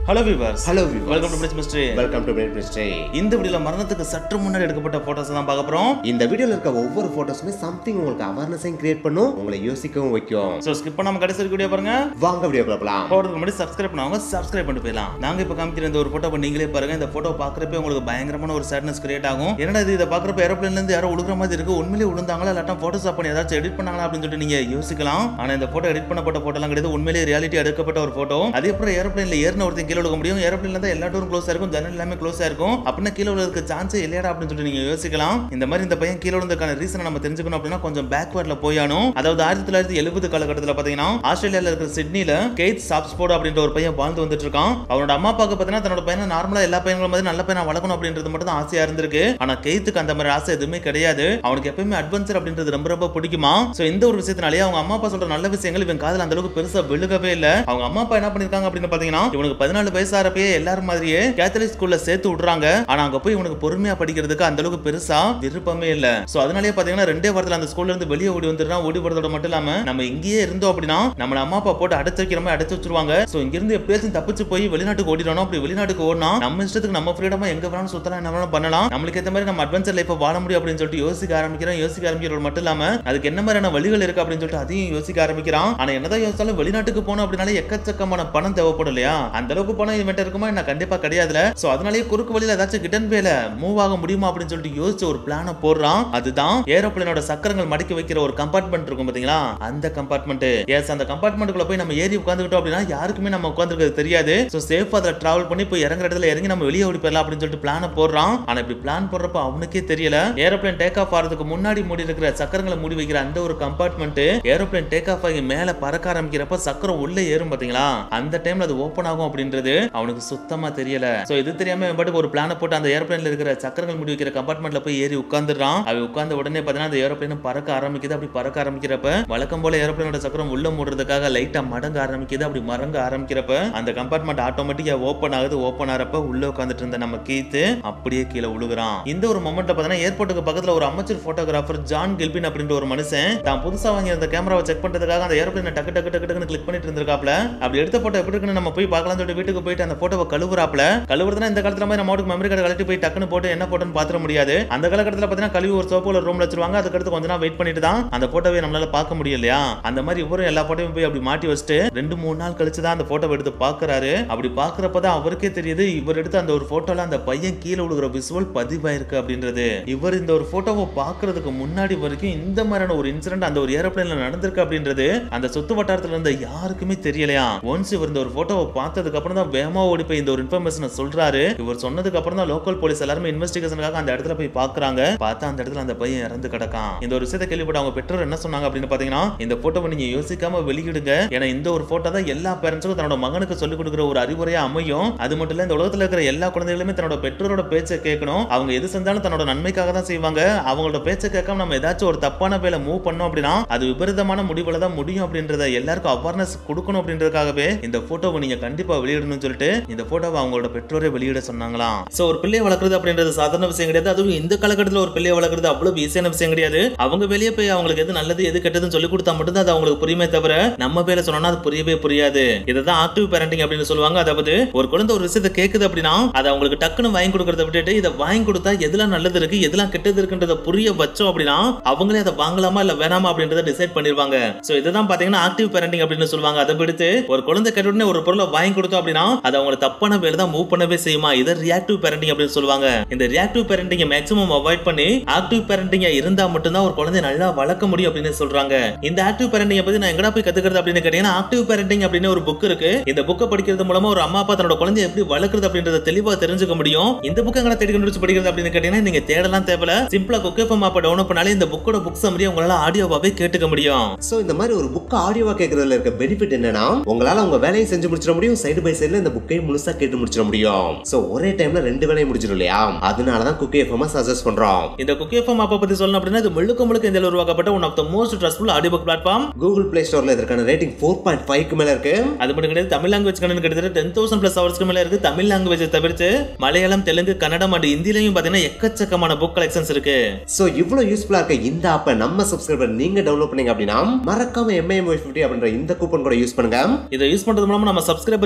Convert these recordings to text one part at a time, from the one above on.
Hello viewers hello viewers. Welcome to bridge mystery welcome to minute mystery இந்த வீடியோல மரணத்துக்கு சற்று முன்னாடி எடுக்கப்பட்ட போட்டோஸ் தான் பார்க்க போறோம் இந்த வீடியோல இருக்க ஒவ்வொரு போட்டோஸுமே சம்திங் உங்களுக்கு அவேர்னஸையும் கிரியேட் பண்ணும் உங்களை யோசிக்கவும் வைக்கும் சோ ஸ்கிப் பண்ணாம கடைசி வரைக்கும் வீடியோ பாருங்க வாங்க வீடியோ பார்க்கலாம் போறதுக்கு முன்னாடி சப்ஸ்கிரைப் பண்ணவங்க சப்ஸ்கிரைப் பண்ணிட்டு போயிடலாம் நாங்க இப்ப காமிக்கிற இந்த ஒரு போட்டோ நீங்களே பாருங்க இந்த போட்டோ பாக்குறப்ப உங்களுக்கு பயங்கரமான ஒரு சேட்னஸ் கிரியேட் ஆகும் என்னடா இது இதை பாக்குறப்ப ஏரோப்ளேன்ல இருந்து யாரோ உழுகுற மாதிரி இருக்கு உண்மையிலேயே விழுந்தாங்களா இல்லாட்டா போட்டோஸ் பண்ணி ஏதாச்சும் எடிட் பண்ணாங்களா அப்படின்னு சொல்லிட்டு நீங்க யோசிக்கலாம் ஆனா இந்த போட்டோ எடிட் பண்ணப்பட்ட போட்டோலாம் கிடையாது உண்மையிலேயே ரியாலிட்டி எடுக்கப்பட்ட ஒரு போட்டோ அதே அப்புறம் ஏரோப்ளேன்ல ஏறின ஒருத்தன் கீழே விழுக முடியும் ஏரோப்ளேன்ல தான் எல்லா டோரும் க்ளோஸா இருக்கும் ஜன்னல் எல்லாமே க்ளோஸா இருக்கும் அப்படின்னா கீழே விழுறதுக்கு சான்ஸே இல்லையாடா அப்படின்னு சொல்லிட்டு நீங்க யோசிக்கலாம் இந்த மாதிரி இந்த பையன் கீழே விழுந்ததுக்கான ரீசனை நம்ம தெரிஞ்சுக்கணும் அப்படின்னா கொஞ்சம் பேக்வேர்ட்ல போயானும் அதாவது ஆயிரத்தி தொள்ளாயிரத்தி எழுபது காலகட்டத்தில் பாத்தீங்கன்னா ஆஸ்திரேலியால இருக்கிற சிட்னில கேட் சாப்ஸ்போர்ட் அப்படின்ற ஒரு பையன் வாழ்ந்து வந்துட்டு இருக்கான் அவனோட அம்மா அப்பாவுக்கு பாத்தீங்கன்னா தன்னோட பையனை நார்மலா எல்லா பையன்களும் மாதிரி நல்ல பையனா வளர்க்கணும் அப்படின்றது மட்டும் தான் ஆசையா இருந்திருக்கு ஆனா கெய்த்துக்கு அந்த மாதிரி ஆசை எதுவுமே கிடையாது அவனுக்கு எப்பயுமே அட்வென்ச்சர் அப்படின்றது ரொம்ப ரொம்ப பிடிக்குமா சோ இந்த ஒரு விஷயத்தினாலே அவங்க அம்மா அப்பா சொல்ற நல்ல விஷயங்கள் இவன் காதுல அந்த அளவுக்கு பெருசா விழுகவே இல்ல அவங்க அம்மா அப்பா என்ன பண்ணிருக்காங்க அப்படின்னு பாத்தீங்கன்னா இவனுக்கு பதினாலு வயசு ஆறப்பயே எல்லாரும் மாதிரியே கேத்தலிக் ஸ்கூல்ல சேர்த்து விடுறாங்க ஆனா அங்க போய் இவனுக்கு பொறுமையா படிக்கிறதுக்கு அந்த அளவுக்கு பெருசா விருப்பமே இல்ல சோ அதனாலேயே பாத்தீங்கன்னா ரெண்டே வாரத்துல அந்த ஸ்கூல்ல இருந்து வெளியே ஓடி வந்துடுறான் ஓடி போறதோட மட்டும் இல்லாம நம்ம இங்கேயே இருந்தோம் அப்படின்னா நம்மள அம்மா அப்பா போட்டு அடைச்சு வைக்கிற மாதிரி அடைச்சு வச்சிருவாங்க சோ இங்க இருந்து எப்படியாச்சும் தப்பிச்சு போய் வெளிநாட்டுக்கு ஓடிடணும் அப்படி வெளிநாட்டுக்கு ஓடினா நம்ம இஷ்டத்துக்கு நம்ம ஃப்ரீடமா எங்க வேணாலும் சுத்தலாம் என்ன வேணாலும் பண்ணலாம் நம்மளுக்கு ஏத்த மாதிரி நம்ம அட்வென்ச்சர் லைஃப் வாழ முடியும் அப்படின்னு சொல்லிட்டு யோசிக்க ஆரம்பிக்கிறோம் யோசிக்க ஆரம்பிக்கிறது மட்டும் இல்லாம அதுக்கு என்ன மாதிரியான வழிகள் இருக்கு அப்படின்னு சொல்லிட்டு அதையும் யோசிக்க ஆரம்பிக்கிறான் ஆனா என்னதான் யோசிச்சாலும் வெளிநாட்டுக்கு போகணும் அப்படின்னாலே எக்கச்சக்கமான பணம் தேவைப்படும் இல்லையா அந்த அளவுக்கு பணம் இவன்ட்ட இருக்குமா என்ன கண்டிப்பா கிடையாதுல சோ அதனாலேயே குறுக்கு வழியில ஏதாச்சும் கிட்டன் வேல மூவ் ஆக முடியுமா அப்படின்னு சொல்லிட்டு யோசிச்சு ஒரு பிளான போடுறான் அதுதான் ஏரோப்ளேனோட சக்கரங்கள் மடக்கி வைக்கிற ஒரு கம்பார்ட்மெண்ட் இருக்கும் பாத்தீங்களா அந்த கம்பார்ட்மெண்ட் எஸ் அந்த கம்பார்ட்மெண்ட்டுக்குள்ள போய் நம்ம ஏறி உட்காந்துக்கிட்டோம் அப்படின்னா யாருக்குமே நம்ம உட்காந்துருக்கிறது தெரியாது சோ சேஃப் அதுல டிராவல் பண்ணி போய் இறங்குற இடத்துல இறங்கி நம்ம வெளியே ஓடி போயிடலாம் அப்படின்னு சொல்லிட்டு பிளான போடுறான் ஆனா இப்படி பிளான் போடுறப்ப அவனுக்கே தெரியல ஏரோப்ளேன் டேக் ஆஃப் ஆறதுக்கு முன்னாடி மூடி இருக்கிற சக்கரங்களை மூடி வைக்கிற அந்த ஒரு கம்பார்ட்மெண்ட் ஏரோப்ளேன் டேக் ஆஃப் ஆகி மேல பறக்க ஆரம்பிக்கிறப்ப சக்கரம் உள்ள ஏறும் பாத்தீங்களா அந்த டைம்ல அது ஓபன் ஆகும் அப்படின்றது அவனுக்கு சுத்தமா தெரியல சோ இது தெரியாம இவன் பாட்டுக்கு ஒரு பிளான போட்டு அந்த ஏரோப்ளேன்ல இருக்கிற சக்கரங்கள் முடி வைக்கிற கம்பார்ட்மெண்ட்ல போய் ஏறி உட்காந்துறான் அவன் உட்கார்ந்த உடனே பாத்தீங்கன்னா அந்த ஏரோப்ளேன் பறக்க ஆரம்பிக்குது அப்படி பறக்க ஆரம்பிக்கிறப்ப வழக்கம் போல ஏரோப்ளேனோட சக்கரம் உள்ள மூடுறதுக்காக லைட்டா மடங்க ஆரம்பிக்குது அப்படி மறங்க ஆரம்பிக்கிறப்ப அந்த கம்பார்ட்மெண்ட் ஆட்டோமேட்டிக்கா ஓபன் ஆகுது ஓபன் ஆறப்ப உள்ள உட்காந்துட்டு இருந்த நம்ம கீத்து அப்படியே கீழே விழுகுறான் இந்த ஒரு மொமெண்ட்ல பாத்தீங்கன்னா ஏர்போர்ட்டுக்கு பக்கத்துல ஒரு அமைச்சர் போட்டோகிராஃபர் ஜான் கில்பின் அப்படின்ற ஒரு மனுஷன் தான் புதுசா வாங்கி அந்த கேமராவை செக் பண்றதுக்காக அந்த ஏரோப்ளேனை டக்கு டக்கு டக்கு டக்குன்னு கிளிக் பண்ணிட்டு இருந்திருக்காப்ல அப்படி எடுத்த போட்டோ எப்படி இருக்குன்னு நம்ம போய் பார்க்கலாம் சொல்லிட்டு வீட்டுக்கு போயிட்டு அந்த போட்டோவை கழுவுறாப்ல கழுவுறதுனா இந்த காலத்துல மாதிரி நம்ம வீட்டுக்கு மெமரி கார்டு கழட்டி போய் டக்குன்னு போட்டு என்ன போட்டோன்னு பாத்திர முடியாது அந்த காலகட்டத்தில் பாத்தீங்கன்னா கழுவி ஒரு சோப்பு ரூம்ல வச்சிருவாங்க அதுக்கடுத்து கொஞ்ச நாள் வெயிட் பண்ணிட்டு தான் அந்த போட்டோவை நம்மளால பார்க்க முடியும் இல்லையா அந்த மாதிரி இவரும் எல்லா போட்டோவையும் போய் அப்படி மாட்டி வச்சுட்டு ரெண்டு மூணு நாள் கழிச்சு தான் அந்த போட்டோவை எடுத்து பாக்குறாரு அப்படி பாக்குறப்ப தான் அவருக்கே தெரியுது இவர் எடுத்த அந்த ஒரு போட்டோல அந்த பையன் கீழே விழுகிற விசுவல் பதிவாயிருக்கு அப்படின்றது இவர் இந்த ஒரு போட்டோவை பாக்குறதுக்கு முன்னாடி வரைக்கும் இந்த மாதிரியான ஒரு இன்சிடென்ட் அந்த ஒரு ஏரோப்ளேன்ல நடந்திருக்கு அப்படின்றது அந்த சொத்து வட்டாரத்துல இருந்த யாருக்குமே தெரியலையா ஒன்ஸ் இவர் இந்த ஒரு போட்டோவை பார்த்ததுக்கு அப்புறம் தான் வேகமா ஓடி போய் இந்த ஒரு இன்ஃபர்மேஷனை சொல்றாரு இவர் சொன்னதுக்கு அப்புறம் தான் லோக்கல் போலீஸ் எல்லாருமே இன்வெஸ்டிகேஷனுக்காக அந்த இடத்துல போய் பாக்குறாங்க பார்த்தா அந்த இடத்துல அந்த பையன் இறந்து கிடக்கான் இந்த ஒரு விஷயத்தை கேள்விப்பட்ட அவங்க பெற்றோர் என்ன சொன்னாங்க அப்படின்னு பாத்தீங்கன்னா இந்த போட்டோவை நீங்க யோசிக்காம வெளியிடுங்க ஏன்னா இந்த ஒரு போட்டோ தான் எல்லா பேரண்ட்ஸுக்கும் தன்னோட மகனுக்கு சொல்லிக் கொடுக்குற ஒரு அறிவுரையா அமையும் அது மட்டும் இல்ல இந்த உலகத்துல இருக்கிற எல்லா குழந்தைகளுமே தன்னோட பெற்றோரோட பேச்சை கேட்கணும் அவங்க எது செஞ்சாலும் தன்னோட நன்மைக்காக தான் செய்வாங்க அவங்களோட பேச்சை கேட்காம நம்ம ஏதாச்சும் ஒரு தப்பான வேலை மூவ் பண்ணோம் அப்படின்னா அது விபரீதமான முடிவுல தான் முடியும் அப்படின்றத எல்லாருக்கும் அவேர்னஸ் கொடுக்கணும் அப்படின்றதுக்காகவே இந்த போட்டோவை நீங்க கண்டிப்பா வெளியிடணும்னு சொல்லிட்டு இந்த போட்டோவை அவங்களோட பெற்றோரே வெளியிட சொன்னாங்களாம் சோ ஒரு பிள்ளையை வளர்க்குறது அப்படின்றது சாதாரண விஷயம் கிடையாது அதுவும் இந்த காலகட்டத்தில் ஒரு பிள்ளையை வளர்க்குறது அவ்வளவு ஈஸியான விஷயம் கிடையாது அவங்க வெளியே போய் அவங்களுக்கு எது நல்லது எது கெட்டதுன்னு சொல்லி கொடுத்தா மட்டும் அது அவங்களுக்கு புரியுமே தவிர நம்ம பேரை சொன்னா அது புரியவே புரியாது இதுதான் ஆக்டிவ் பேரண்டிங் அப்படின்னு சொல்லுவாங்க அதாவது ஒரு குழந்தை ஒரு விஷயத்தை கேக்குது அப்படின்னா அதை அவங்களுக்கு டக்குன்னு வாங்கி கொடுக்கறத விட்டுட்டு இதை வாங்கி கொடுத்தா எதுலாம் நல்லது இருக்கு எதுலாம் கெட்டது இருக்குன்றத புரிய வச்சோம் அப்படின்னா அவங்களே அதை வாங்கலாமா இல்ல வேணாமா அப்படின்றத டிசைட் பண்ணிருவாங்க சோ இதுதான் பாத்தீங்கன்னா ஆக்டிவ் பேரண்டிங் அப்படின்னு சொல்லுவாங்க அதை விடுத்து ஒரு குழந்தை கேட்ட உடனே ஒரு பொருளை வாங்கி கொடுத்தோம் அப்படின்னா அது அவங்களை தப்பான வேலை தான் மூவ் பண்ணவே செய்யுமா இதை ரியாக்டிவ் பேரண்டிங் அப்படின்னு சொல்லுவாங்க இந்த ரியாக்டிவ் பேரண்டிங் மேக்ஸிமம் அவாய்ட் பண்ணி ஆக்டிவ் பேரண்டிங் இருந்தா மட்டும்தான் ஒரு குழந்தை நல்லா வளர்க்க முடியும் அப்படின்னு சொல்றாங்க இந்த ஆக்டிவ் பேரண்டிங் பத்தி நான் எங்கடா போய் கத்துக்கிறது அப்படின்னு கேட்டீங்கன்னா ஆக்டிவ் பேரண்டிங் அப்படின்னு ஒரு புக் இருக்கு இந்த புக்கை படிக்கிறது மூலமா ஒரு அம்மா அப்பா தன்னோட குழந்தைய எப்படி வளர்க்குறது அப்படின்றத தெளிவா தெரிஞ்சுக்க முடியும் இந்த புக்கை எங்களை தேடி கண்டுபிடிச்சு படிக்கிறது அப்படின்னு கேட்டீங்கன்னா நீங்க தேடலாம் தேவையில்ல சிம்பிளா குக்கே ஃபம் ஆப்பை டவுன்லோட் பண்ணாலே இந்த புக்கோட புக் சம்மரி உங்களால ஆடியோவாவே கேட்டுக்க முடியும் சோ இந்த மாதிரி ஒரு புக் ஆடியோவா கேட்கறதுல இருக்க பெனிஃபிட் என்னன்னா உங்களால உங்க வேலையை செஞ்சு முடிச்சிட முடியும் சைடு பை சைடுல இந்த புக்கையும் முழுசா கேட்டு முடிச்சிட முடியும் சோ ஒரே டைம்ல ரெண்டு வேலையும் முடிச்சிடும் இல்லையா அதனால தான் குக்கே எஃப்எம் சஜஸ்ட் பண்றோம் இந்த குக்கே ஃபம் ஆப்பை பத்தி சொல்லணும் அப்படின்னா இது முழுக்க முழுக்க இந்தியாவில் உருவாக்கப்பட்ட one of the most trustful audio book platform Google Play ஸ்டோர்ல இதற்கான ரேட்டிங் ஃபோர் பாயிண்ட் ஃபைவ்க்கு மேல இருக்கு அது மட்டும் கிடையாது தமிழ் லாங்குவேஜ் கண்ணன் கிட்டத்தட்ட டென் தௌசண்ட் பிளஸ் ஹவர்ஸ்க்கு மேல இருக்கு தமிழ் லாங்குவேஜ் தவிர்த்து மலையாளம் தெலுங்கு கன்னடம் அண்ட் இந்தியிலையும் பாத்தீங்கன்னா எக்கச்சக்கமான புக் கலெக்ஷன்ஸ் இருக்கு சோ இவ்வளவு யூஸ்ஃபுல்லா இருக்க இந்த ஆப்பை நம்ம சப்ஸ்கிரைபர் நீங்க டவுன்லோட் பண்ணீங்க அப்படின்னா மறக்காம எம்ஐஎம் ஃபிஃப்டி அப்படின்ற இந்த கூப்பன் கூட யூஸ் பண்ணுங்க இதை யூஸ் பண்றது மூலமா நம்ம சப்ஸ்கிரைபர் எல்லாருக்குமே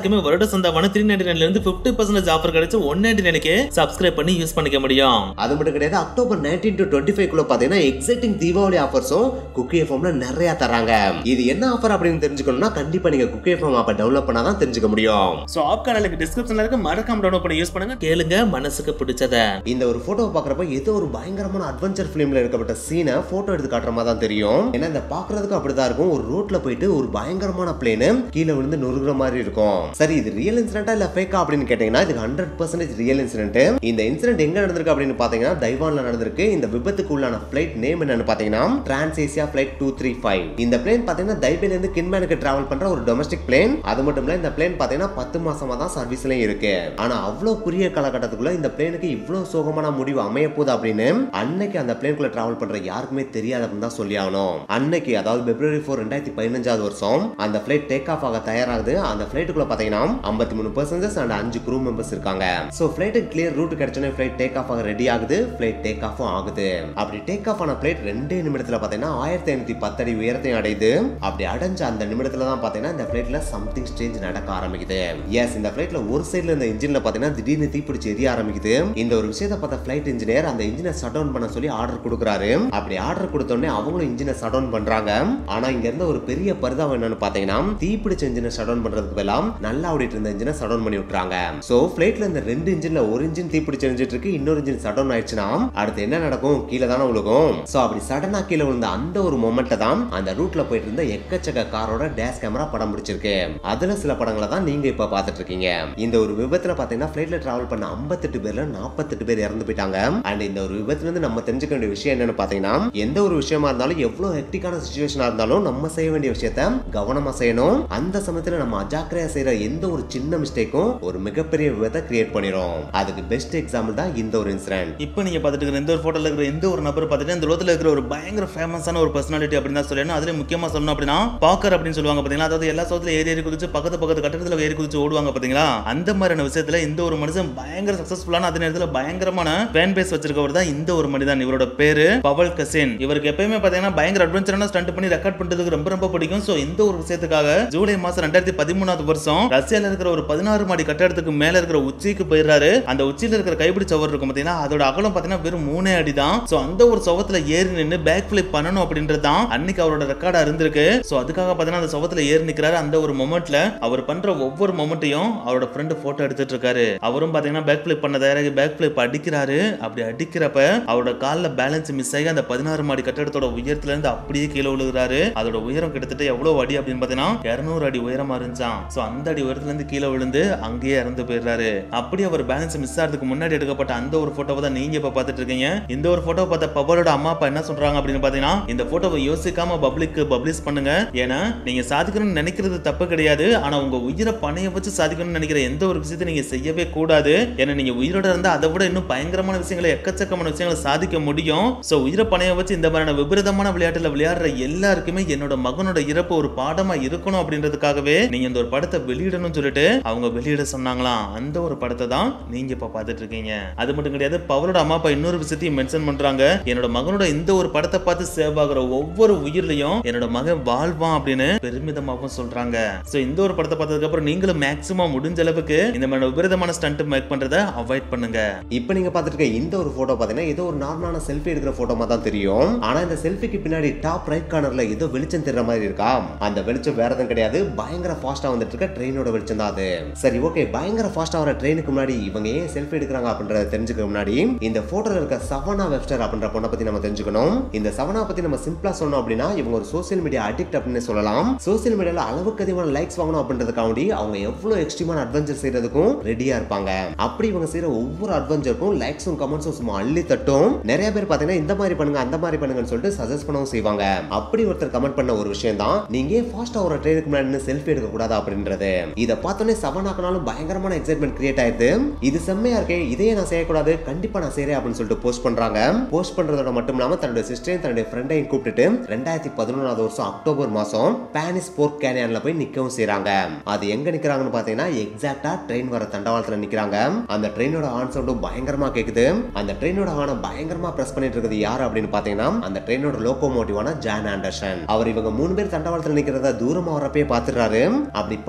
எல்லாருக்குமே வருட சந்தாவான த்ரீ நைன்டி நைன்ல இருந்து பிப்டி பர்சன்டேஜ் ஆஃபர் கிடைச்சு ஒன் நைன்டி நைனுக்கு சப்ஸ்கிரைப் பண்ணி யூஸ் பண்ணிக்க முடியும் அது மட்டும் கிடையாது October nineteen to twenty five குள்ள பாத்தீங்கன்னா எக்ஸைட்டிங் தீபாவளி ஆஃபர்ஸும் குக்கி எஃப்எம்ல நிறைய தராங்க இது என்ன ஆஃபர் அப்படின்னு தெரிஞ்சுக்கணும்னா கண்டிப்பா நீங்க குக்கி எஃப்எம் ஆப்பை டெவலப் பண்ணாதான் தெரிஞ்சுக்க முடியும் சோ ஆப் கானலுக்கு டிஸ்கிரிப்ஷன்ல இருக்கு மறக்காம டவுன்லோட் பண்ணி யூஸ் பண்ணுங்க கேளுங்க மனசுக்கு பிடிச்சத இந்த ஒரு போட்டோ பாக்குறப்ப ஏதோ ஒரு பயங்கரமான அட்வென்ச்சர் பிலிம்ல எடுக்கப்பட்ட சீனை போட்டோ எடுத்து காட்டுற மாதிரி தான் தெரியும் ஏன்னா இந்த பாக்குறதுக்கு அப்படிதான் இருக்கும் ஒரு ரோட்ல போயிட்டு ஒரு பயங்கரமான பிளேனு கீழே விழுந்து நொறுகுற மாதிரி இருக்கும் சரி இது ரியல் இன்சிடென்டா இல்ல ஃபேக்கா அப்படின்னு கேட்டீங்கன்னா இது ஹண்ட்ரட் பர்சன்டேஜ் ரியல் இன்சிடென்ட் இந்த இன்சிடென்ட் எங்க நடந்திருக்கு அப்படின்னு பாத்தீங்கன்னா தைவான்ல நடந்திருக்கு இந்த விபத்துக்கு உள்ளான பிளைட் நேம் என்னன்னு பாத்தீங்கன்னா Trans Asia flight two three five இந்த பிளேன் பாத்தீங்கன்னா தைபேல இருந்து கின்மேனுக்கு டிராவல் பண்ற ஒரு டொமஸ்டிக் பிளேன் அது மட்டும் இல்ல இந்த பிளேன் பாத்தீங்கன்னா பத்து மாசமா தான் சர்வீஸ்லயும் இருக்கு ஆனா அவ்வளவு குறுகிய காலகட்டத்துக்குள்ள இந்த பிளேனுக்கு இவ்வளவு சோகமான முடிவு அமைய போகுது அப்படின்னு அன்னைக்கு அந்த பிளேனுக்குள்ள டிராவல் பண்ற யாருக்குமே தெரியாது அப்படின்னு தான் சொல்லி ஆகணும் அன்னைக்கு அதாவது பிப்ரவரி ஃபோர் ரெண்டாயிரத்தி பதினஞ்சாவது வருஷம் அந்த பிளைட் டேக் ஆஃப் ஆக தயாராகுது அந்த பிளைட்டுக்குள்ள பாத்தீங்கன்னா ஐம்பத்தி மூணு பர்சன்டேஜ் அண்ட் அஞ்சு crew மெம்பர்ஸ் இருக்காங்க சோ பிளைட்டுக்கு கிளியர் ரூட் கிடைச்சோன்னே பிளைட் டேக் ஆஃப் ஆக ரெடி ஆகுது பிளைட் டேக் ஆஃபும் ஆகுது அப்படி டேக் ஆஃப் ஆன பிளைட் ரெண்டே நிமிடத்துல பாத்தீங்கன்னா ஆயிரத்தி ஐநூத்தி பத்தடி உயரத்தையும் அடையுது அப்படி அடைஞ்ச அந்த நிமிடத்துல தான் பாத்தீங்கன்னா இந்த பிளைட்ல சம்திங் ஸ்டேஞ்ச் நடக்க ஆரம்பிக்குது எஸ் இந்த பிளைட்ல ஒரு சைடுல இருந்த இன்ஜின்ல பாத்தீங்கன்னா திடீர்னு தீப்பிடிச்சு எரிய ஆரம்பிக்குது இந்த ஒரு விஷயத்தை பார்த்த பிளைட் இன்ஜினியர் அந்த இன்ஜினை ஷட் டவுன் பண்ண சொல்லி ஆர்டர் கொடுக்குறாரு அப்படி ஆர்டர் கொடுத்தோடனே அவங்களும் இன்ஜினை ஷட் டவுன் பண்றாங்க ஆனா இங்க இருந்த ஒரு பெரிய பரிதாபம் என்னன்னு பாத்தீங்கன்னா தீப்பிடிச்ச இன்ஜினை ஷட் டவுன் பண்றதுக்கு பதிலா நல்லா ஓடிட்டு இருந்த இன்ஜினை ஷட் டவுன் பண்ணி விட்டுறாங்க சோ பிளைட்ல இந்த ரெண்டு இன்ஜின்ல ஒரு இன்ஜின் தீப்பிடிச்சு எரிஞ்சிட்டு இருக்கு இன்னொரு இன்ஜின் ஷட் டவுன் ஆயிடுச்சுன்னா அடுத்து என்ன நடக்கும் கீழே தானே விழுகும் சோ அப்படி சடனா கீழே விழுந்த அந்த ஒரு மொமெண்ட்டை தான் அந்த ரூட்ல போயிட்டு இருந்த எக்கச்சக்க காரோட டேஷ் கேமரா படம் பிடிச்சிருக்கு அதுல சில படங்களை தான் நீங்க இப்ப பாத்துட்டு இருக்கீங்க இந்த ஒரு விபத்துல பாத்தீங்கன்னா பிளைட்ல டிராவல் பண்ண 58 பேர்ல 48 பேர் இறந்து போயிட்டாங்க அண்ட் இந்த ஒரு விபத்துல இருந்து நம்ம தெரிஞ்சுக்க வேண்டிய விஷயம் என்னன்னு பாத்தீங்கன்னா எந்த ஒரு விஷயமா இருந்தாலும் எவ்வளவு ஹெக்டிக்கான சுச்சுவேஷனா இருந்தாலும் நம்ம செய்ய வேண்டிய விஷயத்த கவனமா செய்யணும் அந்த சமயத்துல நம்ம அஜாக்கிரதையா செய்யற எந்த ஒரு சின்ன மிஸ்டேக்கும் ஒரு மிகப்பெரிய விபத்தை கிரியேட் பண்ணிரும் அதுக்கு பெஸ்ட் எக்ஸாம்பிள் தான் இந்த ஒரு இன்சிடென்ட் இப்போ நீங்க பார்த்துட்டு இருக்கிற எந்த ஒரு ஃபோட்டோல இருக்கிற எந்த ஒரு நபர் பார்த்துட்டு இந்த உலகத்தில் இருக்கிற ஒரு பயங்கர ஃபேமஸான ஒரு பர்சனாலிட்டி அப்படின்னு தான் சொல்லணும் அதுல முக்கியமா சொல்லணும் அப்படின்னா பாக்கர் அப்படின்னு சொல்லுவாங்க பாத்தீங்களா அதாவது எல்லா சோத்துல ஏறி ஏறி குதிச்சு பக்கத்து பக்கத்து கட்டடத்துல ஏறி குதிச்சு ஓடுவாங்க பாத்தீங்களா அந்த மாதிரியான விஷயத்துல இந்த ஒரு மனுஷன் பயங்கர சக்சஸ்ஃபுல்லான அதே நேரத்துல பயங்கரமான ஃபேன் பேஸ் வச்சிருக்கவர் தான் இந்த ஒரு மனிதன் இவரோட பேரு பவல் கசேன் இவருக்கு எப்பயுமே பாத்தீங்கன்னா பயங்கர அட்வென்ச்சரான ஸ்டண்ட் பண்ணி ரெக்கார்ட் பண்றதுக்கு ரொம்ப ரொம்ப பிடிக்கும் சோ இந்த ஒரு விஷயத்துக்காக ஜூலை மாசம் ரெண்டாயிரத்தி பதிமூணாவது வருஷம் ரஷ்யால இருக்கிற ஒரு பதினாறு மாடி கட்டடத்துக்கு மேல இருக்கிற உச்சிக்கு போயிடுறாரு அந்த உச்சியில இருக்கிற கைப்பிடி சவர் இருக்கும் பாத்தீங்கன்னா அதோட அகலம் பாத்தீங்கன்னா வெறும் மூணே அடி தான் சோ அந்த ஒரு சவத்துல ஏறி நின்னு பேக் ஃபிளிப் பண்ணணும் அப்படின்றது தான் அன்னைக்கு அவரோட ரெக்கார்டா இருந்திருக்கு சோ அதுக்காக பாத்தீங்கன்னா அந்த சவத்துல ஏறி நிக்கிறாரு அந்த ஒரு மொமெண்ட்ல அவர் பண்ற ஒவ்வொரு மொமெண்ட்டையும் அவரோட ஃப்ரெண்டு போட்டோ எடுத்துட்டு இருக்காரு அவரும் பாத்தீங்கன்னா பேக் ஃபிளிப் பண்ண தயாராகி பேக் ஃபிளிப் அடிக்கிறாரு அப்படி அடிக்கிறப்ப அவரோட கால்ல பேலன்ஸ் மிஸ் ஆகி அந்த பதினாறு மாடி கட்டடத்தோட உயரத்துல இருந்து அப்படியே கீழே விழுகிறாரு அதோட உயரம் கிட்டத்தட்ட எவ்வளவு அடி அப்படின்னு பாத்தீங்கன்னா இருநூறு அடி உயரமா இருந்துச்சான் சோ அந்த அடி உயரத்துல இருந்து கீழே விழுந்து அங்கேயே இறந்து போயிடுறாரு அப்படி அவர் பேலன்ஸ் மிஸ் ஆகிறதுக்கு முன்னாடி எடுக்கப்பட்ட அந்த ஒரு போட்டோவை தான் நீங்க இப்ப பாத்துட்டு இருக்கீங்க இந்த ஒரு போட்டோ பார்த்த பவரோட அம்மா அப்பா என்ன சொல்றாங்க அப்படின்னு பாத்தீங்கன்னா இந்த போட்டோவை யோசிக்காம பப்ளிக் பப்ளிஷ் பண்ணுங்க ஏன்னா நீங்க சாதிக்கணும்னு நினைக்கிறது தப்பு கிடையாது ஆனா உங்க உயிரை பணைய வச்சு சாதிக்கணும்னு நினைக்கிற எந்த ஒரு விஷயத்தை நீங்க செய்யவே கூடாது ஏன்னா நீங்க உயிரோட இருந்தா அதை விட இன்னும் பயங்கரமான விஷயங்களை எக்கச்சக்கமான விஷயங்களை சாதிக்க முடியும் சோ உயிரை பணைய வச்சு இந்த மாதிரியான விபரீதமான விளையாட்டுல விளையாடுற எல்லாருக்குமே என்னோட மகனோட இறப்பு ஒரு பாடமா இருக்கணும் அப்படின்றதுக்காகவே நீங்க இந்த ஒரு படத்தை வெளியிடணும்னு சொல்லிட்டு அவங்க வெளியிட சொன்னாங்களாம் அந்த ஒரு படத்தை தான் நீங்க இப்ப பார்த்துட்டு இருக்கீங்க அது மட்டும் கிடையாது பவரோட அம்மா அப்பா இன்னொரு விஷயத்தையும் மென்ஷன் பண்றாங்க என்னோட மகனோட இந்த ஒரு படத்தை பார்த்து சேவ் ஆகுற ஒவ்வொரு உயிர்லயும் என்னோட மகன் வாழ்வான் அப்படின்னு பெருமிதமாகவும் சொல்றாங்க சோ இந்த ஒரு படத்தை பார்த்ததுக்கு அப்புறம் நீங்களும் மேக்ஸிமம் முடிஞ்ச அளவுக்கு இந்த மாதிரி விபரீதமான ஸ்டண்ட் மேக் பண்றதை அவாய்ட் பண்ணுங்க இப்போ நீங்க பார்த்துட்டு இருக்க இந்த ஒரு போட்டோ பார்த்தீங்கன்னா ஏதோ ஒரு நார்மலான செல்ஃபி எடுக்கிற போட்டோ மாதிரி தான் தெரியும் ஆனா இந்த செல்ஃபிக்கு பின்னாடி டாப் ரைட் கார்னர்ல ஏதோ வெளிச்சம் தெரிற மாதிரி இருக்கா அந்த வெளிச்சம் வேற எதுவும் கிடையாது பயங்கர ஃபாஸ்டா வந்துட்டு இருக்க ட்ரெயினோட வெளிச்சம் தான் அது சரி ஓகே பயங்கர ஃபாஸ்டா வர ட்ரெயினுக்கு முன்னாடி இவங்க ஏன் செல்ஃபி எடுக்கிறாங்க அப்படின்றத தெரிஞ்சுக்க முன்னாடி இந்த போட்டோல இருக்க சவனா வெப்ஸ்டர் அப்படின்ற பொண்ணை பத்தி நம்ம தெரிஞ்சுக்கணும் இந்த சவனா பத்தி நம்ம சிம்பிளா சொன்னோம் அப்படின்னா இவங்க ஒரு சோசியல் மீடியா அடிக்ட் அப்படின்னு சொல்லலாம் சோசியல் மீடியால அளவுக்கு அதிகமான லைக்ஸ் வாங்கணும் அப்படின்றதுக்காண்டி அவங்க எவ்வளவு எக்ஸ்ட்ரீமான அட்வென்ச்சர் செய்யறதுக்கும் ரெடியா இருப்பாங்க அப்படி இவங்க செய்யற ஒவ்வொரு அட்வென்ச்சருக்கும் லைக்ஸும் கமெண்ட்ஸும் சும்மா அள்ளி தட்டும் நிறைய பேர் பாத்தீங்கன்னா இந்த மாதிரி பண்ணுங்க அந்த மாதிரி பண்ணுங்கன்னு சொல்லிட்டு சஜஸ்ட் பண்ணவும் செய்வாங்க அப்படி ஒருத்தர் கமெண்ட் பண்ண ஒரு விஷயம் தான் நீங்க ஏன் ஃபாஸ்டா ஒரு ட்ரெயினுக்கு முன்னாடி செல்ஃபி எடுக்க கூடாது அப்படின்றது இதை பார்த்தோன்னே சவனாக்கனாலும் பயங்கரமான எக்ஸைட்மெண்ட் கிரியேட் ஆயிடுது இது செம்மையா இருக்கே இதையே நான் செய்யக்கூடாது கண்டிப்பா நான் செய்யறேன் அப்படின்னு சொல்லிட்டு போஸ்ட் பண்றாங்க போஸ்ட் பண்றதோட மட்டும் இல்லாம தன்னுடைய சிஸ்டரையும் தன்னுடைய ஃப்ரெண்டையும் கூப்பிட்டுட்டு ரெண்டாயிரத்தி பதினொன்றாவது வருஷம் அக்டோபர் மாசம் பானிஸ் போர்ட் கேனியன்ல போய் நிக்கவும் செய்றாங்க அது எங்க நிக்கிறாங்கன்னு பாத்தீங்கன்னா எக்ஸாக்டா ட்ரெயின் வர தண்டவாளத்துல நிக்கிறாங்க அந்த ட்ரெயினோட ஆன் சவுண்டும் பயங்கரமா கேக்குது அந்த ட்ரெயினோட ஆனை பயங்கரமா பிரஸ் பண்ணிட்டு இருக்குது யாரு அப்படின்னு பாத்தீங்கன்னா அந்த ட்ரெயினோட லோகோமோட்டிவான ஜான் ஆண்டர்சன் அவர் இவங்க மூணு பேர் தண்டவாளத்துல நிக்கிறத தூரமா வரப்பே பாத்துறாரு அப்படி பார்த்த உடனே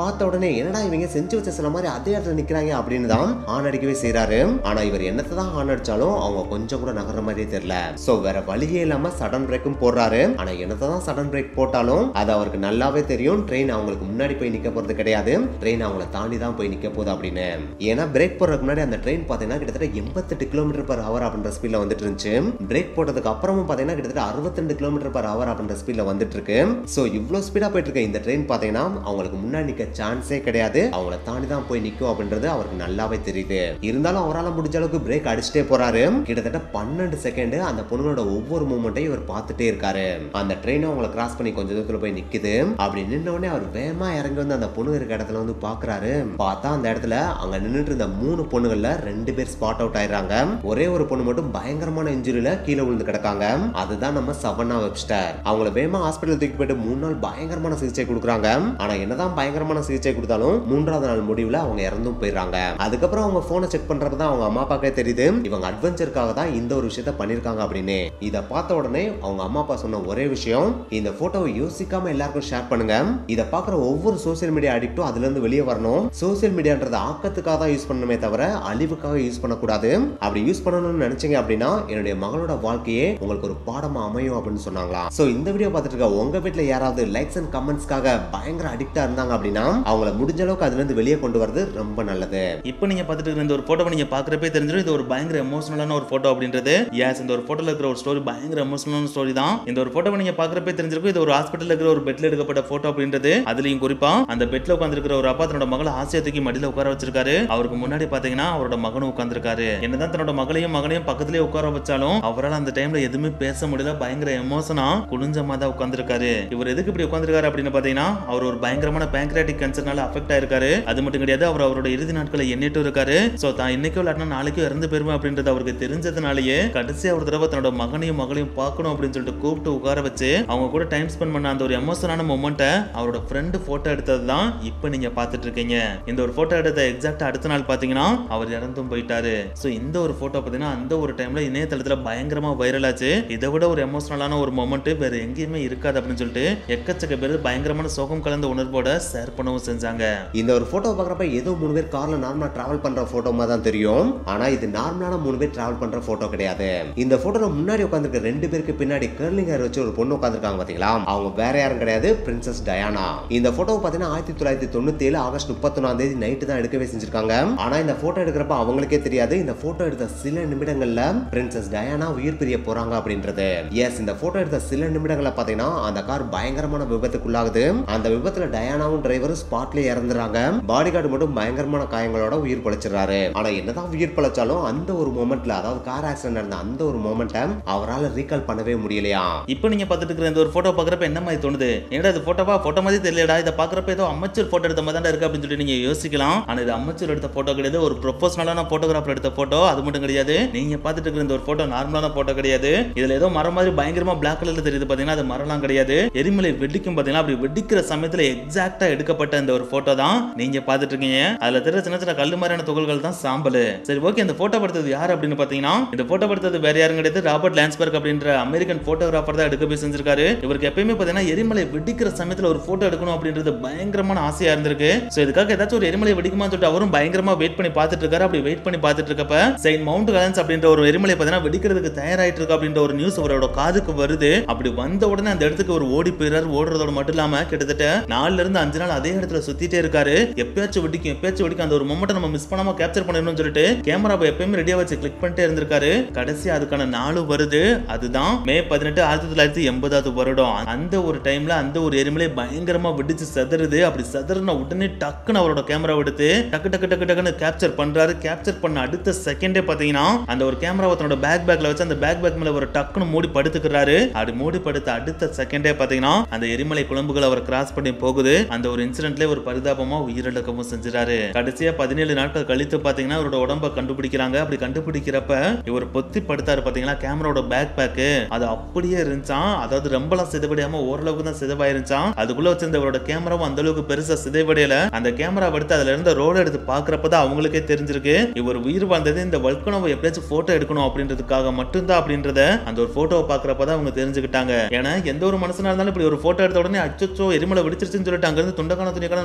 உடனே என்னடா இவங்க செஞ்சு வச்ச சில மாதிரி அதே இடத்துல நிக்கிறாங்க அப்படின்னு தான் ஆன் அடிக்கவே செய்றாரு ஆனா இவர் என்னத்தை தான் ஆன் அடிச்சாலும் அவங்க கொஞ்சம் கூட நகர்ற மாதிரியே தெரியல சோ வேற வழியே இல்லாம சடன் பிரேக்கும் போடுறாரு ஆனா என்னத்தை தான் சடன் பிரேக் போட்டாலும் அது அவருக்கு நல்லாவே தெரியும் ட்ரெயின் அவங்களுக்கு முன்னாடி போய் நிக்க போறது கிடையாது ட்ரெயின் அவங்கள தாண்டி தான் போய் நிக்க போகுது அப்படின்னு ஏன்னா பிரேக் போடுறதுக்கு முன்னாடி அந்த ட்ரெயின் பாத்தீங்கன்னா கிட்டத்தட்ட எண்பத்தெட்டு கிலோமீட்டர் பர் ஹவர் அப்படின்ற ஸ்பீட்ல வந்துட்டு இருந்துச்சு பிரேக் போட்டதுக்கு அப்புறமும் பாத்தீங்கன்னா கிட்டத்தட்ட அறுபத்தெண்டு கிலோமீட்டர் பர் ஹவர் அப்படின்ற ஸ்பீட்ல வந்துட்டு இருக்கு சோ இவ்வளவு ஸ்பீடா போயிட்டு இருக்க இந்த ட்ரெயின் பாத்தீங்கன்னா அவங்களுக்கு முன்னாடி நிக்க சான்ஸே கிடையாது அவங்கள தாண்டி தான் போய் நிக்கும் அப்படின்றது அவருக்கு நல்லாவே தெரியுது இருந்தாலும் அவரால் முடிஞ்ச அளவுக்கு பிரேக் அடிச்சுட்டே போறாரு கிட்டத்தட்ட பன்னெண்டு செகண்ட் அந்த பொண்ணுங்களோட ஒவ்வொரு மூமெண்ட்டையும் இவர் பார்த்துட்டே இருக்காரு அந்த ட்ரெயின் அவங்கள கிராஸ் பண்ணி கொஞ்ச தூரத்துல போய் நிக்குது அப்படி நின்ன உடனே அவர் வேகமா இறங்கி வந்து அந்த பொண்ணு இருக்க இடத்துல வந்து பாக்குறாரு பார்த்தா அந்த இடத்துல அங்க நின்னுட்டு இருந்த மூணு பொண்ணுகள்ல ரெண்டு பேர் ஸ்பாட் அவுட் ஆயிடுறாங்க ஒரே ஒரு பொண்ணு மட்டும் பயங்கரமான இன்ஜுரியில கீழே விழுந்து கிடக்காங்க அதுதான் நம்ம சவன்னா வெப்ஸ்டர் அவங்கள வேகமா ஹாஸ்பிட்டல் தூக்கி போயிட்டு மூணு நாள் பயங்கரமான சிகிச்சை கொடுக்குறாங்க ஆனா என்னதான் பயங்கரமான சிகிச்சை கொடுத்தாலும் மூன்றாவது நாள் முடிவுல அவங்க இறந்தும் போயிடுறாங்க அதுக்கப்புறம் அவங்க போனை செக் பண்றப்ப தான் அவங்க அம்மா அப்பாக்கே தெரியுது இவங்க அட்வென்ச்சருக்காக தான் இந்த ஒரு விஷயத்த பண்ணிருக்காங்க அப்படின்னு இத பார்த்த உடனே அவங்க அம்மா அப்பா சொன்ன ஒரே விஷயம் இந்த போட்டோவை யோசிக்காம எல்லாருக்கும் ஷேர் பண்ணுங்க இத பாக்குற ஒவ்வொரு சோசியல் மீடியா அடிக்டும் அதுல இருந்து வெளியே வரணும் சோசியல் மீடியான்றது ஆக்கத்துக்காக தான் யூஸ் பண்ணணுமே தவிர அழிவுக்காக யூஸ் பண்ணக்கூடாது அப்படி யூஸ் பண்ணணும்னு நினைச்சீங்க அப்படின்னா என்னுடைய மகளோட வாழ்க்கையே உங்களுக்கு ஒரு பாடமா அமையும் அப்படின்னு சொன்னாங்களா சோ இந்த வீடியோ பார்த்துட்டு இருக்க உங்க வீட்ல யாராவது லைக்ஸ் அண்ட் கமெண்ட்ஸ்க்காக பயங்கர அடிக்டா இருந்தாங்க அப்படின்னா அவங்கள முடிஞ்ச அளவுக்கு அதுல இருந்து வெளியே கொண்டு வரது ரொம்ப நல்லது இப்போ நீங்க பார்த்துட்டு இருக்கிற இந்த ஒரு போட்டோ நீங்க பாக்குறப்பே தெரிஞ்சிடும் இது ஒரு பயங்கர எமோஷனலான ஒரு போட்டோ அப்படின்றது எஸ் இந்த ஒரு போட்டோல இருக்கிற ஒரு ஸ்டோரி பயங்கர எமோஷனலான ஸ்டோரி தான் இந்த ஒரு போட்டோ நீங்க பாக்குறப்பே தெரிஞ்சிருக்கும் இது ஒரு ஹாஸ்பிட்டல்ல இருக்கிற ஒரு பெட்ல எடுக்கப்பட்ட போட்டோ அப்படின்றது அதுலயும் குறிப்பா அந்த பெட்ல உட்கார்ந்திருக்கிற ஒரு அப்பா தன்னோட மகளை ஆசையை தூக்கி மடியில உட்கார வச்சிருக்காரு அவருக்கு முன்னாடி பாத்தீங்கன்னா அவரோட மகனும் உட்கார்ந்திருக்காரு என்னதான் தன்னோட மகளையும் மகனையும் பக்கத்துலயே உட்கார வச்சாலும் அவரால் அந்த டைம்ல எதுவுமே பேச முடியல பயங்கர எமோஷனா குனிஞ்சமா தான் உட்கார்ந்திருக்காரு இவர் எதுக்கு இப்படி உட்கார்ந்திருக்காரு அப்படின்னு பாத்தீங்கன்னா அவர் ஒரு பயங்கரமான பேங்க்ராட்டிக் கேன்சர்னால அஃபெக்ட் ஆயிருக்காரு அது மட்டும் கிடையாது அவர் அவரோட இறுதி நாட்களை எண்ணிட்டு இருக்காரு சோ தான் இன்னைக்கோ இல்லாட்டினா நாளைக்கோ இறந்து போயிருவேன் அப்படின்றது அவருக்கு தெரிஞ்சதுனாலயே கடைசியா ஒரு தடவை தன்னோட மகனையும் மகளையும் பார்க்கணும் அப்படின்னு சொல்லிட்டு கூப்பிட்டு உட்கார வச்சு அவங்க கூட டைம் ஸ்பெண்ட் பண்ண அந்த ஒரு எமோஷனான மொமெண்ட்டை அவரோட ஃப்ரெண்டு போட்டோ எடுத்தது தான் இப்போ நீங்க பார்த்துட்டு இருக்கீங்க இந்த ஒரு போட்டோ எடுத்த எக்ஸாக்டா அடுத்த நாள் பாத்தீங்கன்னா அவர் இறந்தும் போயிட்டாரு சோ இந்த ஒரு போட்டோ பாத்தீங்கன்னா அந்த ஒரு டைம்ல இணையதளத்துல பயங்கரமா வைரல் ஆச்சு இதை விட ஒரு எமோஷனலான ஒரு மொமெண்ட் வேற எங்கேயுமே இருக்காது அப்படின்னு சொல்லிட்டு எக்கச்சக்க பேர் பயங்கரமான சோகம் கலந்த உணர்வோட ஷேர் பண்ணவும் செஞ்சாங்க இந்த ஒரு போட்டோ பார்க்குறப்ப ஏதோ மூணு பேர் கார்ல நார்மலா டிராவல் பண்ற போட்டோ மாதிரி தான் தெரியும் ஆனா இது நார்மலான மூணு பேர் டிராவல் பண்ற போட்டோ கிடையாது இந்த போட்டோல முன்னாடி உட்காந்துருக்க ரெண்டு பேருக்கு பின்னாடி கர்லிங் ஹேர் வச்சு ஒரு பொண்ணு உட்காந்துருக்காங்க பாத்தீங்களா அவங்க வேற யாரும் கிடையாது பிரின்சஸ் டயானா இந்த போட்டோ பாத்தீங்கன்னா ஆயிரத்தி தொள்ளாயிரத்தி தொண்ணூத்தி ஏழு ஆகஸ்ட் முப்பத்தொன்னாம் தேதி நைட்டு தான் எடுக்கவே செஞ்சிருக்காங்க ஆனா இந்த போட்டோ எடுக்கிறப்ப அவங்களுக்கே தெரியாது இந்த போட்டோ எடுத்த சில நிமிடங்கள்ல பிரின்சஸ் டயானா உயிர் பிரிய போறாங்க அப்படின்றது எஸ் இந்த போட்டோ எடுத்த சில நிமிடங்கள்ல பாத்தீங்கன்னா அந்த கார் பயங்கரமான விபத்துக்குள்ளாகுது அந்த விபத்துல டயானாவும் டிரைவரும் ஸ்பாட்லயே இறந்துறாங்க பாடி கார்டு மட்டும் பயங்கரமான காயங்களோட உயிர் பழைச்சிடுறாரு ஆனா என்னதான் உயிர் பழைச்சாலும் அந்த ஒரு மொமெண்ட்ல அதாவது கார் ஆக்சிடென்ட் நடந்த அந்த ஒரு மொமெண்ட்டை அவரால் ரீகால் பண்ணவே முடியலையா இப்போ நீங்க பார்த்துட்டு இருக்கிற இந்த ஒரு போட்டோ பார்க்குறப்ப என்ன மாதிரி தோணுது என்னடா இது போட்டோவா போட்டோ மாதிரி தெரியலடா இதை பார்க்குறப்ப ஏதோ அமைச்சர் போட்டோ எடுத்த மாதிரி தான் இருக்கு அப்படின்னு சொல்லி நீங்க யோசிக்கலாம் ஆனா இது அமைச்சர் எடுத்த போட்டோ கிடையாது ஒரு ப்ரொஃபஷனலான போட்டோகிராஃபர் எடுத்த போட்டோ அது மட்டும் கிடையாது நீங்க பார்த்துட்டு இருக்கிற இந்த ஒரு போட்டோ நார்மலான போட்டோ கிடையாது இதுல ஏதோ மரம் மாதிரி பயங்கரமா பிளாக் கலர்ல தெரியுது பாத்தீங்கன்னா அது மரம்லாம் கிடையாது எரிமலை வெடிக்கும் பாத்தீங்கன்னா அப்படி வெடிக்கிற சமயத்துல எக்ஸாக்டா எடுக்கப்பட்ட இந்த ஒரு போட்டோ தான் நீங்க பார்த்துட்டு இருக்கீங்க அதுல தெரிஞ்ச சின்ன சின்ன கல்லு மாதிரியான துகள்கள் தான் சாம்பல் சரி ஓகே இந்த போட்டோ படுத்தது யார் அப்படின்னு பாத்தீங்கன்னா இந்த போட்டோ படுத்தது வேற யாரும் கிடையாது ராபர்ட் லான்ஸ்பர்க் அப்படின்ற அமெரிக்கன் போட்டோகிராஃபர் தான் எடுக்க போய் செஞ்சிருக்காரு இவருக்கு எப்பயுமே பாத்தீங்கன்னா எரிமலை வெடிக்கிற சமயத்துல ஒரு போட்டோ எடுக்கணும் அப்படின்றது பயங்கரமான ஆசையா இருந்திருக்கு சோ இதுக்காக ஏதாச்சும் ஒரு எரிமலை வெடிக்குமான்னு சொல்லிட்டு அவரும் பயங்கரமா வெயிட் பண்ணி பார்த்துட்டு இருக்காரு அப்படி வெயிட் பண்ணி பார்த்துட்டு இருக்கப்ப செயின்ட் மவுண்ட் கலன்ஸ் அப்படின்ற ஒரு எரிமலை பாத்தீங்கன்னா வெடிக்கிறதுக்கு தயாராயிட்டு இருக்கு அப்படின்ற ஒரு நியூஸ் அவரோட காதுக்கு வருது அப்படி வந்த உடனே அந்த இடத்துக்கு ஒரு ஓடி போயிறாரு ஓடுறதோட மட்டும் இல்லாம கிட்டத்தட்ட நாலுல இருந்து அஞ்சு நாள் அதே இடத்துல சுத்திட்டே இருக்காரு எப்பயாச்சும் வெடிக்கும் எப்பயாச்சும் வெடிக்கும் அந்த ஒரு மொமெண்ட்டை நம்ம மிஸ் பண்ணாம கேப்சர் பண்ணணும்னு சொல்லிட்டு கேமராவை எப்பயுமே ரெடியா வச்சு கிளிக் பண்ணிட்டே இருந்திருக்காரு கடைசி அதுக்கான நாலு வருது அதுதான் மே பதினெட்டு ஆயிரத்தி தொள்ளாயிரத்தி எண்பதாவது வருடம் அந்த ஒரு டைம்ல அந்த ஒரு எரிமலை பயங்கரமா வெடிச்சு செதறுது அப்படி செதறின உடனே டக்குன்னு அவரோட கேமரா எடுத்து டக்கு டக்கு டக்கு டக்குன்னு கேப்சர் பண்றாரு கேப்சர் பண்ண அடுத்த செகண்டே பாத்தீங்கன்னா அந்த ஒரு கேமராவை தன்னோட பேக் பேக்ல வச்சு அந்த பேக் பேக் மேல ஒரு டக்குன்னு மூடி படுத்துக்கிறாரு அப்படி மூடி படுத்த அடுத்த செகண்டே பாத்தீங்கன்னா அந்த எரிமலை குழம்புகள் அவர் கிராஸ் பண்ணி போகுது அந்த ஒரு இன்சிடென்ட்ல ஒரு பரிதாபமா உயிரிழக்கவும் செஞ்சுறாரு கடைசியா பதினேழு நாட்கள் கழித்து பாத்தீங்கன்னா அவரோட உடம்ப கண்டுபிடிக்கிறாங்க அப்படி கண்டுபிடிக்கிறப்ப இவர் பொத்தி படுத்தாரு பாத்தீங்களா கேமராவோட பேக் பேக்கு அது அப்படியே இருந்துச்சான் அதாவது ரொம்பலாம் சிதைவடையாம ஓரளவுக்கு தான் சிதைவாயிருந்துச்சான் அதுக்குள்ள வச்சிருந்த இவரோட கேமராவும் அந்த அளவுக்கு பெருசா சிதைவடையல அந்த கேமரா எடுத்து அதுல இருந்த ரோல் எடுத்து பாக்குறப்ப தான் அவங்களுக்கே தெரிஞ்சிருக்கு இவர் உயிர் வாழ்ந்தது இந்த வல்கனோவை எப்படியாச்சும் போட்டோ எடுக்கணும் அப்படின்றதுக்காக மட்டும்தான் அப்படின்றத அந்த ஒரு போட்டோவை பாக்குறப்ப தான் அவங்க தெரிஞ்சுக்கிட்டாங்க ஏன்னா எந்த ஒரு மனுஷனா இருந்தாலும் இப்படி ஒரு போட்டோ எடுத்த உடனே அச்சோ எரிமலை வெடிச்சிருச்சுன்னு சொல்லிட்டு அங்க இருந்து துண்டக்கான துணிக்கான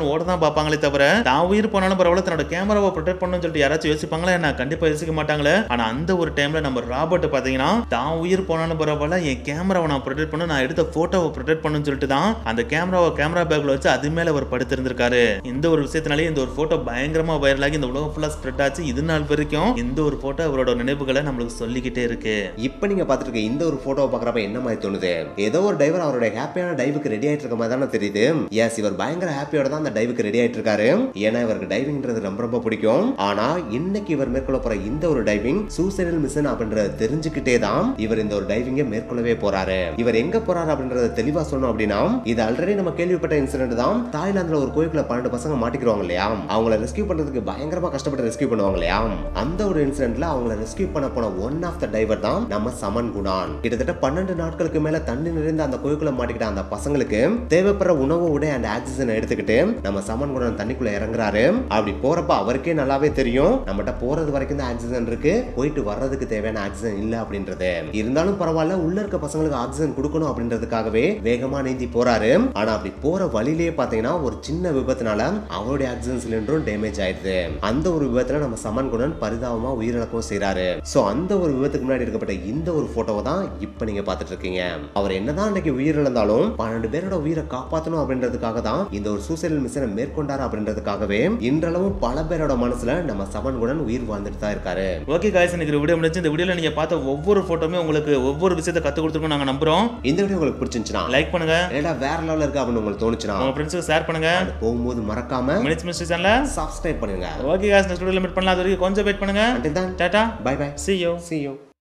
குடுன்னு ஓட தான் பார்ப்பாங்களே தவிர தான் உயிர் போனாலும் பரவாயில்ல தன்னோட கேமராவை ப்ரொடெக்ட் பண்ணணும்னு சொல்லிட்டு யாராச்சும் யோசிப்பாங்களா என்ன கண்டிப்பா யோசிக்க மாட்டாங்களே ஆனா அந்த ஒரு டைம்ல நம்ம ராபர்ட் பாத்தீங்கன்னா தான் உயிர் போனாலும் பரவாயில்ல என் கேமராவை நான் ப்ரொடெக்ட் பண்ணணும் நான் எடுத்த போட்டோவை ப்ரொடெக்ட் பண்ணணும்னு சொல்லிட்டு தான் அந்த கேமராவை கேமரா பேக்ல வச்சு அது மேல அவர் படுத்திருந்திருக்காரு இந்த ஒரு விஷயத்தினாலே இந்த ஒரு போட்டோ பயங்கரமா வைரல் ஆகி இந்த உலகம் ஃபுல்லா ஸ்ப்ரெட் ஆச்சு இது நாள் வரைக்கும் இந்த ஒரு போட்டோ அவரோட நினைவுகளை நம்மளுக்கு சொல்லிக்கிட்டே இருக்கு இப்போ நீங்க பார்த்துட்டு இருக்க இந்த ஒரு போட்டோவை பார்க்குறப்ப என்ன மாதிரி தோணுது ஏதோ ஒரு டைவர் அவரோட ஹாப்பியான டைவுக்கு ரெடி ஆயிட்டு இருக்க மாதிரி தானே தெரியுது எஸ் இவர் பயங்கர ஹாப்பியோட தான் அந்த டைவுக்கு ரெடி ஆயிட்டு இருக்காரு ஏன்னா இவருக்கு டைவிங்ன்றது ரொம்ப ரொம்ப பிடிக்கும் ஆனா இன்னைக்கு இவர் மேற்கொள்ள போற இந்த ஒரு டைவிங் சூசைடல் மிஷன் அப்படின்றத தெரிஞ்சுக்கிட்டே தான் இவர் இந்த ஒரு டைவிங்கை மேற்கொள்ளவே போறாரு இவர் எங்க போறாரு அப்படின்றத தெளிவா சொல்லணும் அப்படின்னா இது ஆல்ரெடி நம்ம கேள்விப்பட்ட இன்சிடென்ட் தான் தாய்லாந்துல ஒரு கோயிலுக்குள்ள பன்னெண்டு பசங்க மாட்டிக்கிறாங்க இல்லையா அவங்கள ரெஸ்கியூ பண்றதுக்கு பயங்கரமா கஷ்டப்பட்டு ரெஸ்கியூ பண்ணுவாங்க இல்லையா அந்த ஒரு இன்சிடென்ட்ல அவங்கள ரெஸ்கியூ பண்ண போன ஒன் ஆஃப் த டைவர் தான் நம்ம சமன் குணான் கிட்டத்தட்ட பன்னெண்டு நாட்களுக்கு மேல தண்ணி நிறைந்த அந்த கோயிலுக்குள்ள மாட்டிக்கிட்ட அந்த பசங்களுக்கு தேவைப்படுற உணவு உடை அண்ட் ஆக்சிஜன் எடுத்துக்கிட்டு நம்ம சமன் குணான் தண்ணிக்குள்ள இறங்குறாரு அப்படி போறப்ப அவருக்கே நல்லாவே தெரியும் நம்மகிட்ட போறது வரைக்கும் தான் ஆக்சிஜன் இருக்கு போயிட்டு வர்றதுக்கு தேவையான ஆக்சிஜன் இல்ல அப்படின்றது இருந்தாலும் பரவாயில்ல உள்ள இருக்க பசங்களுக்கு ஆக்சிஜன் கொடுக்கணும் அப்படின்றதுக்காகவே வேகமா நீந்தி போறாரு ஆனா அப்படி போற வழியிலேயே பாத்தீங்கன்னா ஒரு சின்ன விபத்துனால அவருடைய ஆக்சிஜன் சிலிண்டரும் டேமேஜ் ஆயிடுது அந்த ஒரு விபத்துல நம்ம சமன் குணன் பரிதாபமா உயிரிழக்கவும் செய்றாரு சோ அந்த ஒரு விபத்துக்கு முன்னாடி எடுக்கப்பட்ட இந்த ஒரு போட்டோவை தான் இப்ப நீங்க பாத்துட்டு இருக்கீங்க அவர் என்னதான் இன்னைக்கு உயிரிழந்தாலும் பன்னெண்டு பேரோட உயிரை காப்பாற்றணும் அப்படின்றதுக்காக தான் இந்த ஒரு சூசைடல் மிஷனை மேற்கொண்டாரு அப்படின்றதுக்காகவே இன்றளவும் பல பேரோட மனசுல நம்ம சமன் குணன் உயிர் வாழ்ந்துட்டு தான் இருக்காரு ஓகே காய்ஸ் எனக்கு வீடியோ முடிஞ்சு இந்த வீடியோல நீங்க பார்த்த ஒவ்வொரு போட்டோமே உங்களுக்கு ஒவ்வொரு விஷயத்தை கத்து கொடுத்துருக்கோம் நாங்க நம்புறோம் இந்த வீடியோ உங்களுக்கு பிடிச்சிருந்துச்சுன்னா லைக் பண்ணுங்க ஏடா வேற லெவல்ல இருக்கு அப்படின்னு உங்களுக்கு தோணுச்சுன்னா உங்க ஃப்ரெண்ட்ஸுக்கு ஷேர் பண்ணுங்க அது போகும்போது மறக்காம மினிட்ஸ் மினிட்ஸ் சேனல சப்ஸ்கிரைப் பண்ணுங்க ஓகே காய்ஸ் நெக்ஸ்ட் வீடியோல மீட் பண்ணலாம் அது வரைக்கும் கொஞ்சம் வெயிட் பண்ணுங்க until then Tata bye bye see you see you